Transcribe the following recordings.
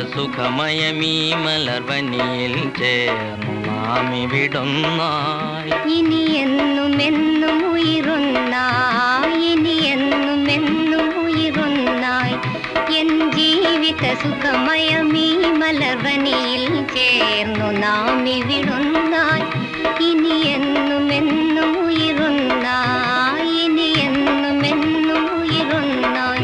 സുഖമയമീ മലർവനിയിൽ ചേർന്നു നാം ഇവിടുന്നായി ഇനി എന്നും എന്നും ഉയരുന്നായി ഇനി എന്നും എന്നും ഉയരുന്നായി എൻ ജീവിത സുഖമയമീ മലർവനിയിൽ ചേർന്നു നാം ഇവിടുന്നായി ഇനി എന്നും എന്നും ഉയരുന്നായി ഇനി എന്നും എന്നും ഉയരുന്നായി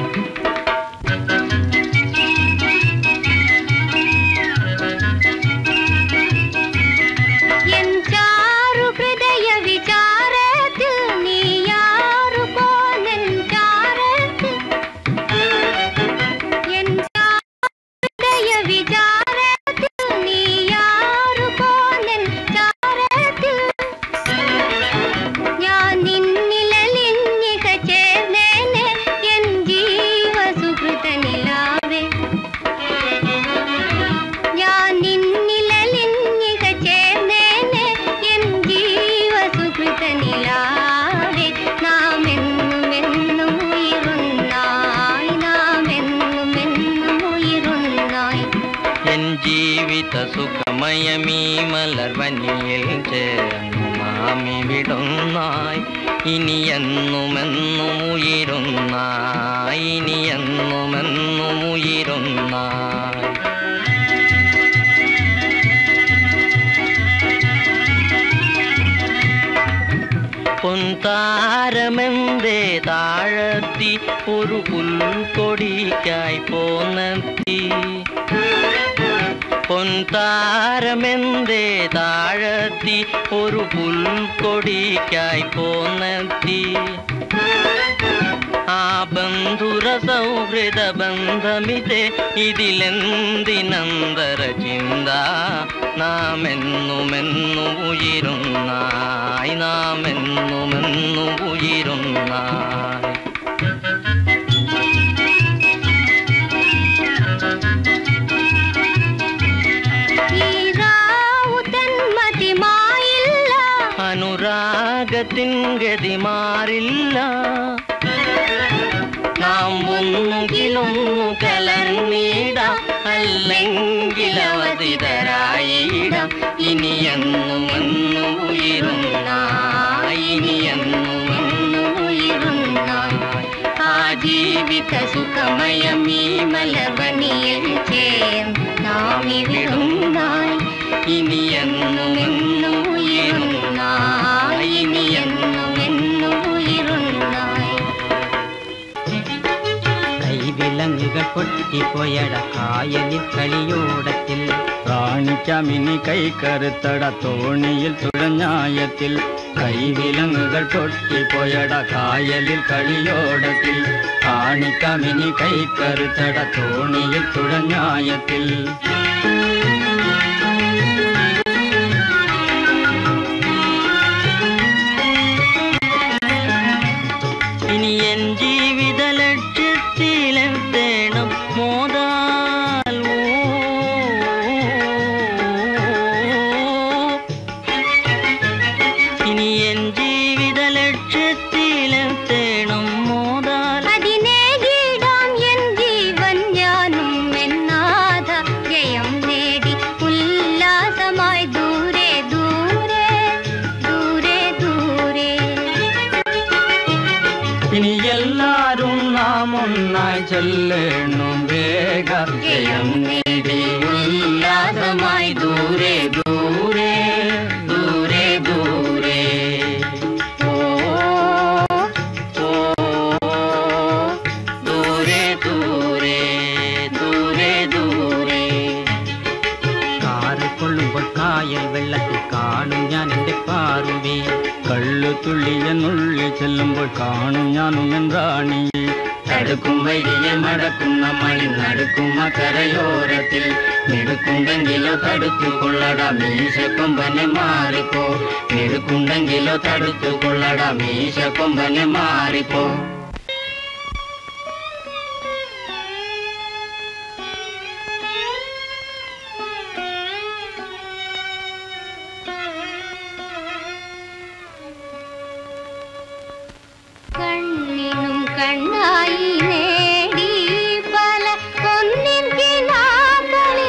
എൻ ചാരു ഹൃദയ വിചാരത്തിൽ നീയാറു പോലൻ ചാരത്തിൽ എൻ ചാരു ഹൃദയ വിചാരത്തിൽ നീയാറു പോലൻ ചാരത്തിൽ ഞാൻ നിന്നിലലിഞ്ഞിക ചേർന്നേനെ എൻ ജീവ സുഹൃതനിലാവേ ഞാൻ നിന്നിലലിഞ്ഞിക ചേർന്നേനെ എൻ ജീവ സുഹൃതനിലാവേ നാം എന്നും എന്നും ഉയരുന്നായി നാം എന്നും എന്നും ഉയരുന്നായി എൻ ജീവിത സുഖമയമീ മലർവനിയിൽ ചേർന്നു നാം ഇവിടുന്നായി ഇനി എന്നുമെന്നും ഉയരുന്നായി ഇനി എന്നുമെന്നും ഉയരുന്നായി പൊൻതാരമെന്തേ താഴത്തി ഒരു പുൽക്കൊടിക്കായി പോന്നെത്തി പൊൻതാരമെന്തേ താഴത്തി ഒരു പുൽക്കൊടിക്കായി പോന്നെത്തി ആ ബന്ധുര സൗഹൃദ ബന്ധമിതെ ഇതിലെന്തിനന്തര ചിന്ത നാം എന്നുമെന്നു ഉയരുന്നായി നാം എന്നുമെന്നു ഉയരുന്നായി ഈ രാവു തന്മതിമായില്ല അനുരാഗത്തിൻ ഗതി മാറില്ല നാം ഒന്നുകിലൊന്നു കലർന്നിടാം അല്ലെങ്കിൽ അവതിതരായിടാം ഇനി എന്നും എന്നും ഉയരുന്നായി ഇനി എന്നും എന്നും ഉയരുന്നായി ആ ജീവിത സുഖമയമീ മലർവനിയിൽ ചേർ നാം ഇവിടുന്നായി ഇനി എന്നും എന്നും ഉയരുന്നായി ഇനി എന്നും എന്നും ഉയരുന്നായി കൈവിലങ്ങുകൾ പൊട്ടിപ്പോയട കായലിൽ കളിയോടത്തിൽ പ്രാണിക്കമിനി കൈ കറുത്തട തോണിയിൽ തുഴഞ്ഞായത്തിൽ കൈവിലങ്ങുകൾ പൊട്ടിപ്പോയട കായലിൽ കളിയോടത്തിൽ പ്രാണിക്കമിനി കൈ കറുത്തട തോണിയിൽ തുഴഞ്ഞായത്തിൽ ഇനി എൻ ജീവിത ലക്ഷ്യത്തിലെത്തേണം മോതാൽ ഓ. ഇനി എൻ ജീവിത ലക്ഷ്യത്തിലെത്തേണം മോതാൽ അതിനേകിടാം എൻ ജീവൻ ഞാനും എന്നാഥ ജയം നേടി ഉല്ലാസമായി ദൂരെ ദൂരെ ദൂരെ ദൂരെ ഇനി എല്ലാരും നാം ഒന്നായി ചൊല്ലണം വേഗ ജയം നേടി ഉല്ലാസമായി ദൂരെ ദൂരെ ദൂരെ ദൂരെ ഓ ഓ ദൂരെ ദൂരെ ദൂരെ ദൂരെ കാറ് കൊള്ളുമ്പോൾ കായൽ വെള്ളത്തിൽ കാണും ഞാൻ എൻ്റെ പാറുവേ കള്ളു തുള്ളിയ നുള്ളി ചെല്ലുമ്പോൾ കാണും ഞാനും റാണിയെ തടുക്കും വൈകിയെ മടക്കുന്ന മണി നടുക്കുന്ന കരയോരത്തിൽ മിടുക്കുണ്ടെങ്കിലോ തടുത്തു കൊള്ളട മീശക്കൊമ്പനെ മാറിപ്പോ മിടുക്കുണ്ടെങ്കിലോ തടുത്തു കൊള്ളട മീശക്കൊമ്പനെ മാറിപ്പോ കണ്ണിനും കണ്ണായി നേടി പല പൊന്നിൻ കിനാക്കളിൽ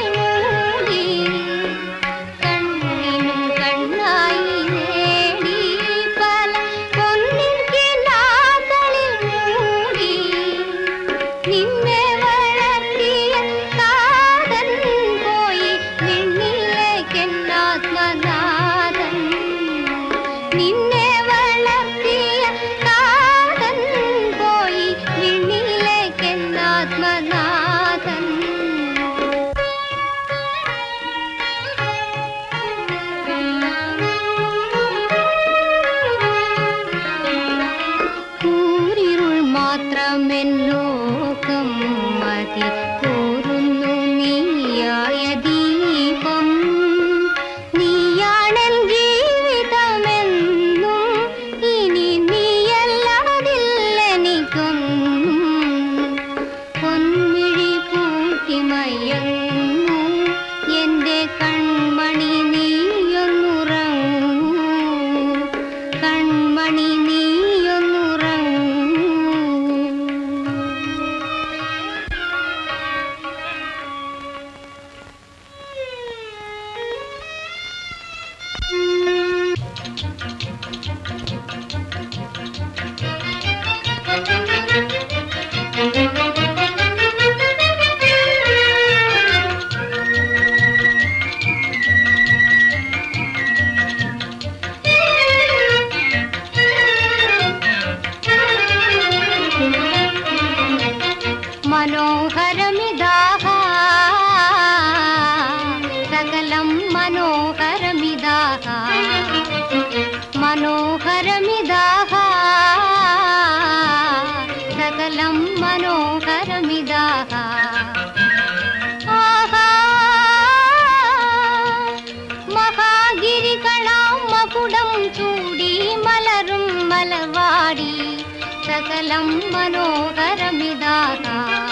സകലം മനോഹരമിതാക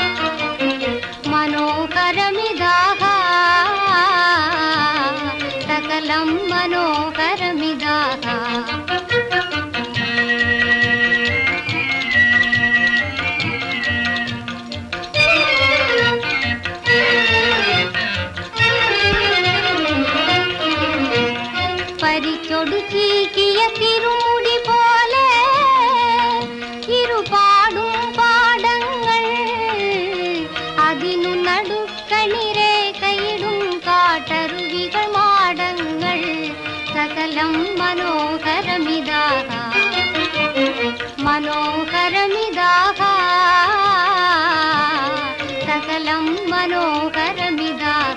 മനോഹരമിതാക സകലം മനോഹരമിതാക പരിച്ചൊടു ചീക്കിയ തിരുമുടി പോലെ ഇരുപാടും പാടങ്ങൾ അതിനു നടുക്കണിരെ കൈയിടും കാട്ടരുവികൾ മാടങ്ങൾ സകലം മനോഹരമിതാക മനോഹരമിതാക സകലം മനോഹരമിതാക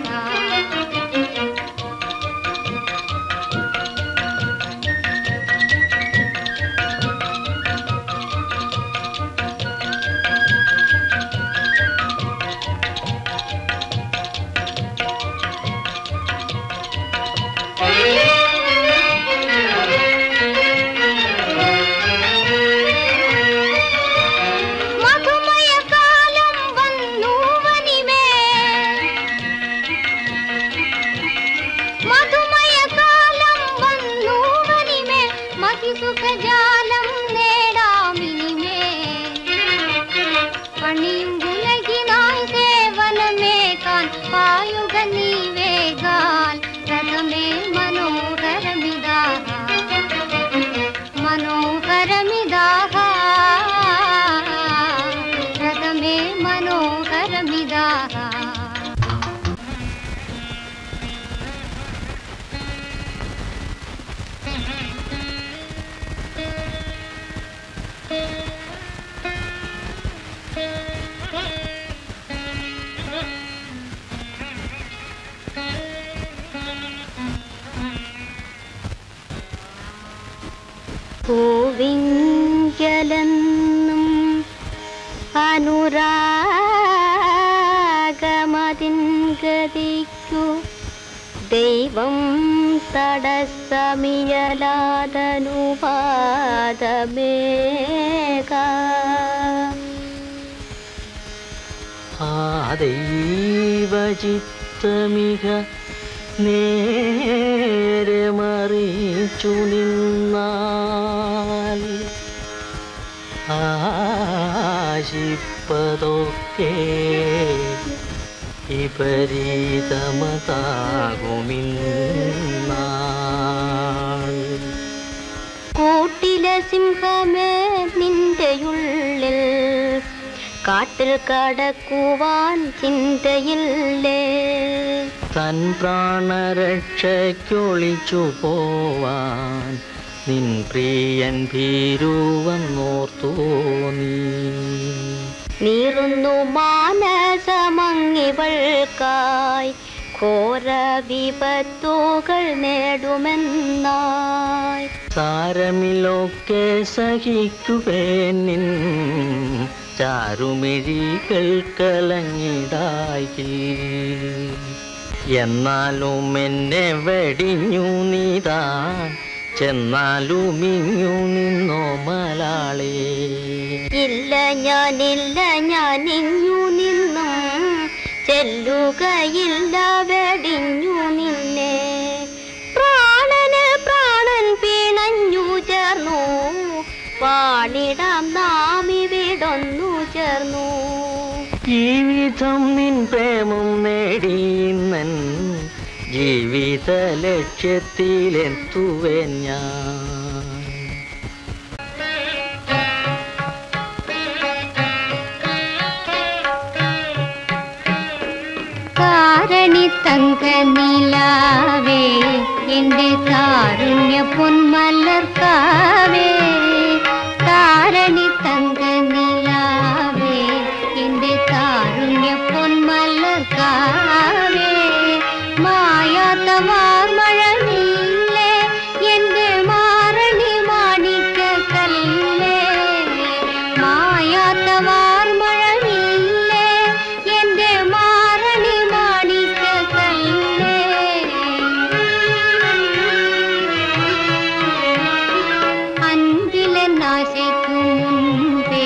മധുമയകാലം വന്നു വനിമേ മധുമയകാലം വന്നു വനിമേ മതിസുഖജാലം നേടാമിനിമേ പണിയും ഉലകിനായി സേവനമേകാൻ പായുക നീ വേഗാൽ രഥമേ മനോഹരമിതാക മനോഹരമിതാക രഥമേ മനോഹരമിതാക പൂവിങ്കലെന്നും അനുരാഗമതിൻ ഗതിക്കു ദൈവം തടസ്സമിയലാതനുപാതമേക ആ ദൈവചിത്തമിക നേരെ മറിച്ചു നിന്നാൽ ആശിപ്പതൊക്കെ വിപരീതമതാകുമിന്നാൾ കൂട്ടിലെ സിംഹമേ നിന്റെയുള്ളിൽ കാട്ടിൽ കടക്കുവാൻ ചിന്തയില്ലേ തൻ പ്രാണരക്ഷയ്ക്കൊളിച്ചു പോവാൻ നിൻ പ്രിയൻ ഭീരുവന്നോർത്തു നീ നീറുന്നു മാനസമങ്ങിവൾക്കായി ഘോര വിപത്തുകൾ നേടുമെന്നായി സാരമിലൊക്കെ സഹിക്കുവേനിൻ ചാരുമിഴികൾ കലങ്ങിടായി എന്നാലും എന്നെ വെടിഞ്ഞു നീതാൻ ചെന്നാലും ഇങ്ങു നിന്നോ മലാളേ ഇല്ല ഞാനില്ല ഞാൻ ഇഞ്ഞു നിന്നും ചെല്ലുകയില്ല വെടിഞ്ഞു നിന്നെ പ്രാണന് പ്രാണൻ പിണഞ്ഞു ചേർന്നു പാടിടാം നാം ഇവിടൊന്നു ചേർന്നു ജീവിതം നിൻ പ്രേമം നേടിയിന്നൻ ജീവിത ലക്ഷ്യത്തിലെത്തുവേൻ ഞാൻ കാരണി തങ്ക നിലാവേ എന്റെ കാരുണ്യ പൊന്മലർക്കാവേ കാരണി തങ്ക നിലാവേ എന്റെ കാരുണ്യ പൊന്മലർക്കാവേ മായാത്ത വാർമഴവില്ലേ എന്റെ മാരണി മാണിക്ക കല്ലേ മായാത്ത വാർമഴവില്ലേ എന്റെ മാരണി മാണിക്ക കല്ലേ അൻപിലെ നാശയ്ക്കു മുൻപേ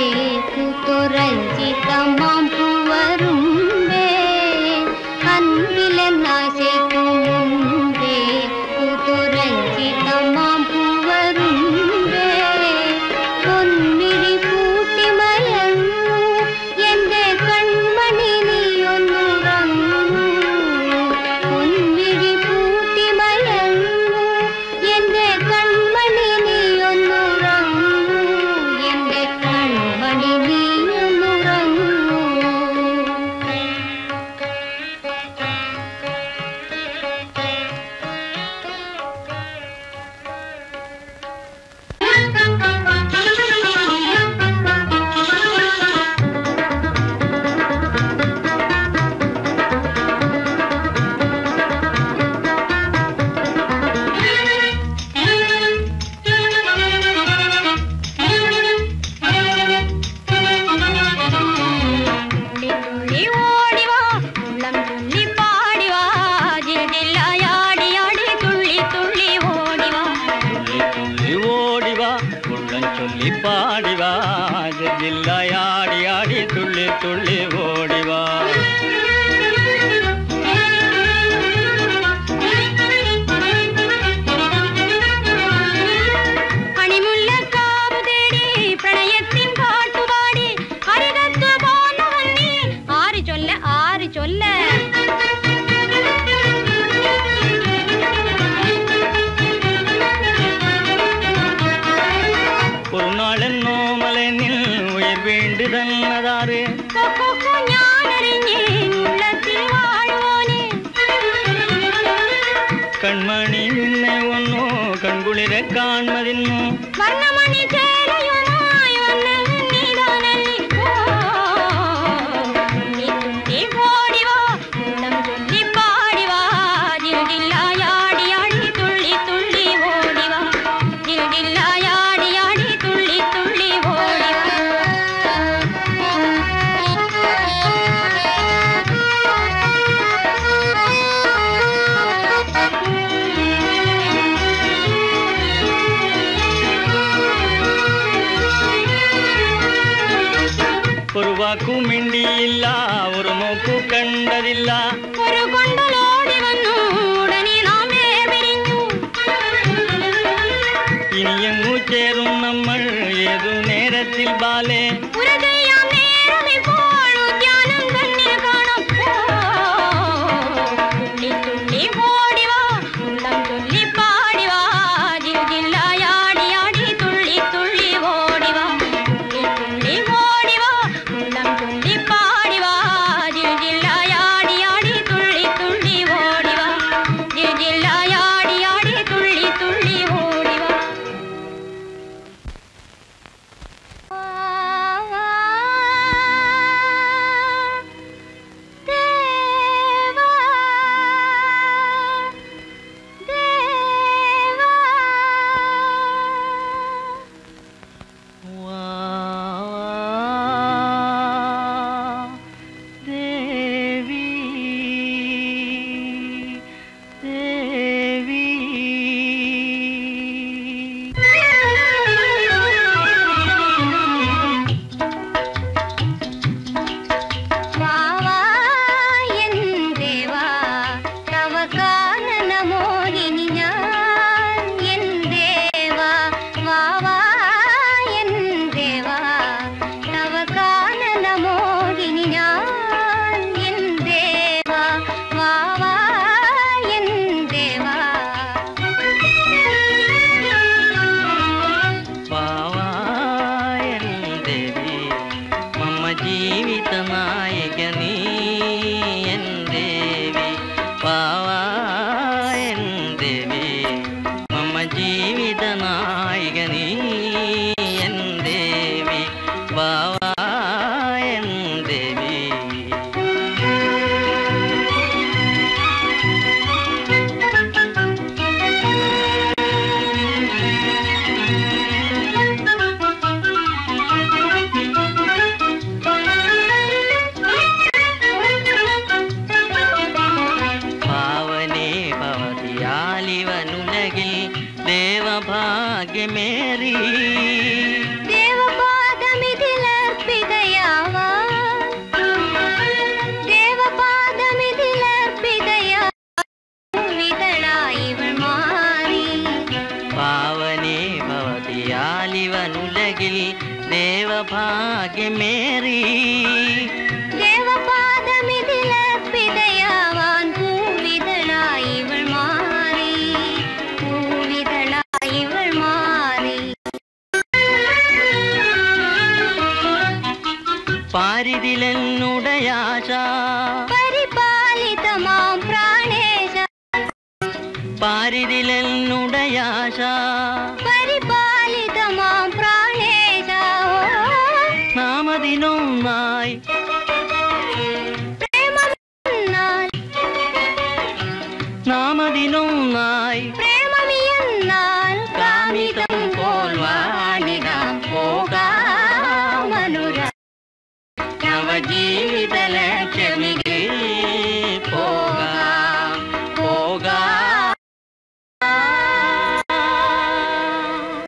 കൺമണി നിന്നെ ഒന്നു കൺകുളിരെ കാൺമതിന്നു വർണ്ണമണി ചേലയുമായി വന്ന നീതാനല്ലി തുള്ളി തുള്ളി ഓടിവാ ഉള്ളം ചൊല്ലി പാടിവാ ജിൽജില്ലായാടിയാടി തുള്ളി തുള്ളി ഓടിവാ ജിൽജില്ലായാടിയാടി തുള്ളി തുള്ളി ഒരു വാക്കു മിണ്ടിയില്ല ഒരു നോക്കു കണ്ടതില്ല ഒരു കൊണ്ടലോടി വന്നു ഉടനെ നാം വേർപിരിഞ്ഞു ഇനിയെങ്ങു ചേരും നമ്മൾ ഏതു നേരത്തിൽ ബാലേ ഉര ചെയ്യാം നേരമിപ്പോൾ ഉദ്യാനം തന്നെ കാണാം തുള്ളി തുള്ളി ഓടിവാ ഉള്ളം ചൊല്ലി പാടിവാ ജിൽ ജില്ലായാടിയാടി തുള്ളി തുള്ളി ഓടിവാ തുള്ളി തുള്ളി ഓടിവാ ഉള്ളം ചൊല്ലി പാടിവാ ജിൽ ജില്ലായാടിയാടി തുള്ളി തുള്ളി ഓടിവാ ജിൽ ജില്ലായാടിയാടി തുള്ളി തുള്ളി ഓടിവാ വാ, ദേവി ദേവി മോഹിനി ഞാൻ എൻ ദേവാ വാവാ എൻ ദേവാ തവ കാനന മോഹിനി ഞാൻ എൻ ദേവാ വാവാ എൻ ദേവാ പാവായൻ ദേവി മമ്മ ജീവിത നായക നീ എൻ ദേവി പാവായൻ ദേവി മമ്മ ജീവിത നായക നീ എൻ ദേവി പാവായൻ ദേവി പാവനേ ഭവതിയാലിവനുലകിൽ ദേവഭാഗ്യമേറി ദേവപാദമിതിലർപ്പിതയാവാ ദേവപാദമിതിലർപ്പിതയാ വിതളായിവൾ മാറി പാവനേ ഭവതിയാലിവനുലകിൽ ദേവഭാഗ്യമേറി ദേവപാദമിതിലർപ്പിതയാവാൻ പൂവിതളായിവൾ മാറി പൂവിതളായിവൾ മാറി പാരിതിലെന്നുടയാശ പരിപാലിതമാം പ്രാണേശ പാരിതിലെന്നുടയാശ പരിപാലിതമാം പ്രാണേശ നാമതിനൊന്നായി പ്രേമമെന്നാൽ നാമതിനൊന്നായി പ്രേമമിയെന്നാൽ കാമിതം പോൽ വാണിടാം പോകാമനുര നവജീവിത ലക്ഷ്മി